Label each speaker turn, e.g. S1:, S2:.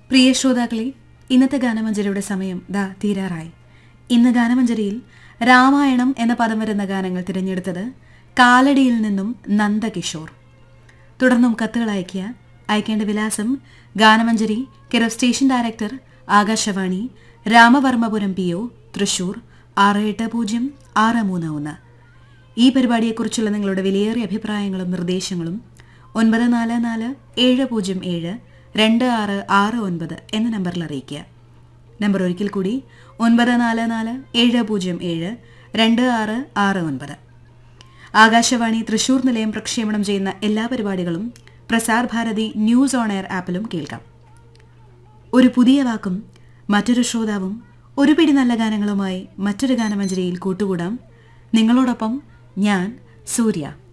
S1: പ്രിയ ശ്രോതാക്കളെ ഇന്നത്തെ ഗാനമഞ്ജരിയുടെ സമയം ദാ തീരാറായി ഇന്ന് ഗാനമഞ്ജരിയിൽ രാമായണം എന്ന പദം വരുന്ന ഗാനങ്ങൾ തിരഞ്ഞെടുത്തത് കാലടിയിൽ നിന്നും നന്ദകിഷോർ തുടർന്നും കത്തുകൾ അയക്കുക അയക്കേണ്ട വിലാസം Ganamanjari care of station director Akashvani Ramavarmapuram P O Thrissur ആറ് എട്ട് പൂജ്യം ആറ് മൂന്ന് ഒന്ന് ഈ പരിപാടിയെക്കുറിച്ചുള്ള നിങ്ങളുടെ വിലയേറിയ അഭിപ്രായങ്ങളും നിർദ്ദേശങ്ങളും ഒൻപത് നാല് നാല് ഏഴ് പൂജ്യം ഏഴ് രണ്ട് ആറ് ആറ് ഒൻപത് എന്ന നമ്പറിൽ അറിയിക്കുക നമ്പർ ഒരിക്കൽ കൂടി ഒൻപത് നാല് നാല് ഏഴ് പൂജ്യം ഏഴ് രണ്ട് ആറ് ആറ് ഒൻപത് ആകാശവാണി തൃശൂർ നിലയം പ്രക്ഷേപണം ചെയ്യുന്ന എല്ലാ പരിപാടികളും Prasar Bharati news on air ആപ്പിലും കേൾക്കാം ഒരു പുതിയ വാക്കും മറ്റൊരു ശ്രോതാവും ഒരു പിടി നല്ല ഗാനങ്ങളുമായി മറ്റൊരു ഗാനമഞ്ജരിയിൽ കൂട്ടുകൂടാം നിങ്ങളോടൊപ്പം ഞാൻ സൂര്യ